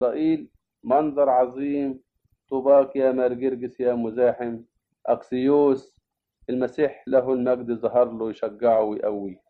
إسرائيل منظر عظيم طوباك يا مرجرجس يا مزاحم أكسيوس المسيح له المجد ظهر له يشجعه ويقويه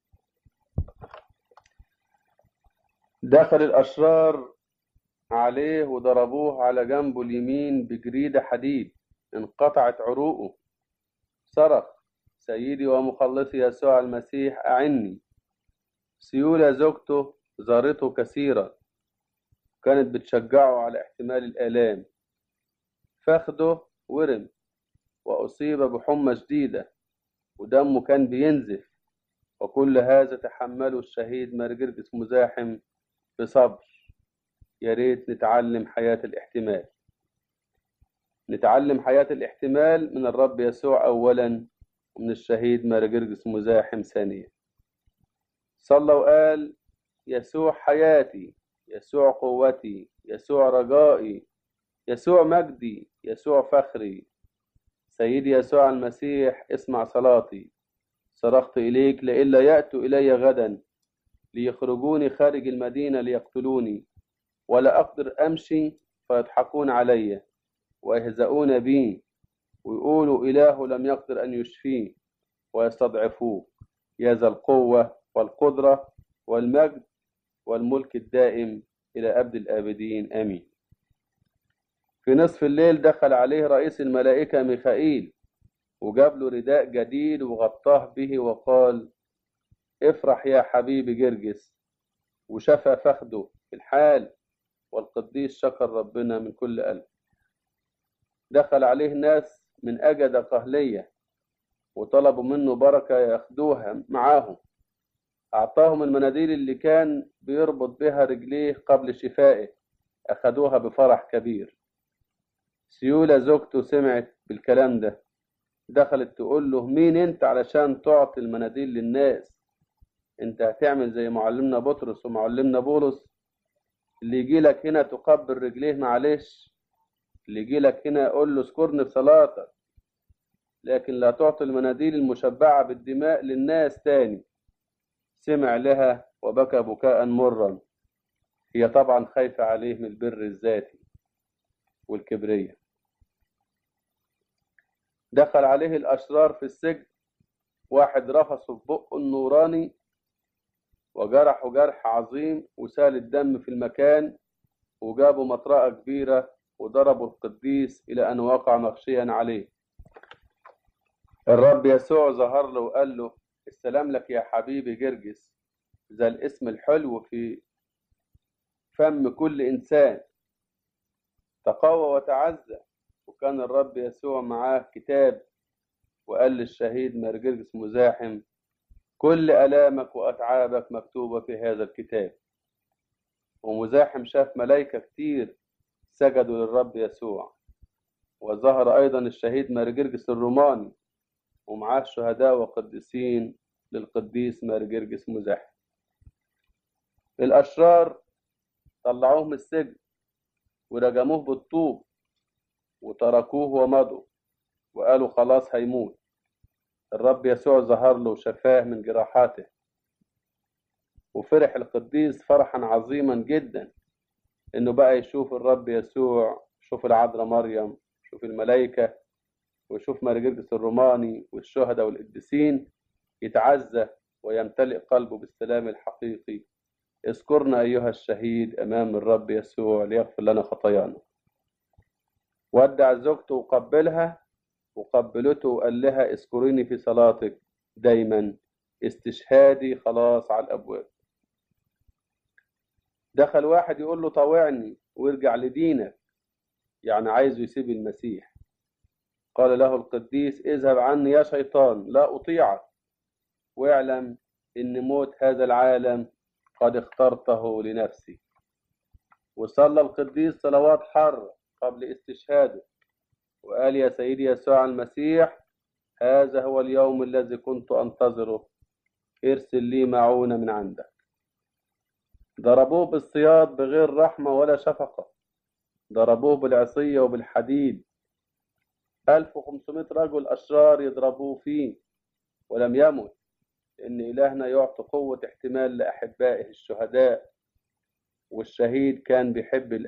دخل الأشرار عليه وضربوه على جنبه اليمين بجريدة حديد انقطعت عروقه صرخ سيدي ومخلصي يسوع المسيح أعني سيولة زوجته زارته كثيرا كانت بتشجعه على احتمال الآلام فخده ورم وأصيب بحمى شديدة ودمه كان بينزف وكل هذا تحمله الشهيد مرجرجس مزاحم بصبر يا ريت نتعلم حياة الاحتمال نتعلم حياة الاحتمال من الرب يسوع أولا ومن الشهيد مرجرجس مزاحم ثانيا صلى وقال يسوع حياتي يسوع قوتي يسوع رجائي يسوع مجدي يسوع فخري سيدي يسوع المسيح اسمع صلاتي صرخت إليك لئلا يأتوا إلي غدا ليخرجوني خارج المدينة ليقتلوني ولا أقدر أمشي فيضحكون علي ويهزؤون بي ويقولوا إله لم يقدر أن يشفيه ويستضعفوه يا ذا القوة والقدرة والمجد والملك الدائم إلى أبد الآبدين آمين في نصف الليل دخل عليه رئيس الملائكة ميخائيل وجاب له رداء جديد وغطاه به وقال افرح يا حبيبي جرجس وشفى فخده في الحال والقديس شكر ربنا من كل قلب دخل عليه ناس من أجد قهلية وطلبوا منه بركة ياخدوها معاهم أعطاهم المناديل اللي كان بيربط بها رجليه قبل شفائه أخدوها بفرح كبير سيولة زوجته سمعت بالكلام ده دخلت تقول له مين انت علشان تعطي المناديل للناس انت هتعمل زي معلمنا بطرس ومعلمنا بولس اللي يجي لك هنا تقبل رجليه معلش اللي يجي لك هنا قول له اذكرني في صلاتك لكن لا تعطي المناديل المشبعة بالدماء للناس تاني سمع لها وبكى بكاء مرا هي طبعا خايفة عليه من البر الذاتي والكبرية دخل عليه الأشرار في السجن واحد رفسه في بقه النوراني وجرحه جرح عظيم وسال الدم في المكان وجابوا مطرقة كبيرة وضربوا القديس إلى أن وقع مغشيا عليه الرب يسوع ظهر له وقال له السلام لك يا حبيبي جرجس ذا الاسم الحلو في فم كل إنسان تقوى وتعزى وكان الرب يسوع معاه كتاب وقال للشهيد مرجرجس مزاحم كل آلامك وأتعابك مكتوبة في هذا الكتاب ومزاحم شاف ملايكة كتير سجدوا للرب يسوع وظهر أيضا الشهيد مرجرجس الروماني ومعاه شهداء وقديسين للقديس مرجرجس مزاحم الأشرار طلعوه من السجن ورجموه بالطوب وتركوه ومضوا وقالوا خلاص هيموت الرب يسوع ظهر له وشفاه من جراحاته وفرح القديس فرحا عظيما جدا انه بقى يشوف الرب يسوع يشوف العذراء مريم يشوف الملائكة ويشوف مرجرجس الروماني والشهداء والقديسين يتعزى ويمتلئ قلبه بالسلام الحقيقي اذكرنا أيها الشهيد أمام الرب يسوع ليغفر لنا خطايانا ودع زوجته وقبلها وقبلته وقال لها اذكريني في صلاتك دايما استشهادي خلاص على الأبواب دخل واحد يقول له طوعني وارجع لدينك يعني عايزه يسيب المسيح قال له القديس اذهب عني يا شيطان لا أطيعك واعلم إن موت هذا العالم قد اخترته لنفسي وصلى القديس صلوات حر قبل استشهاده وقال يا سيدي يسوع المسيح هذا هو اليوم الذي كنت أنتظره ارسل لي معونة من عندك ضربوه بالصياد بغير رحمة ولا شفقة ضربوه بالعصية وبالحديد 1500 رجل أشرار يضربوه فيه ولم يمت لأن إلهنا يعطي قوة احتمال لأحبائه الشهداء والشهيد كان بيحب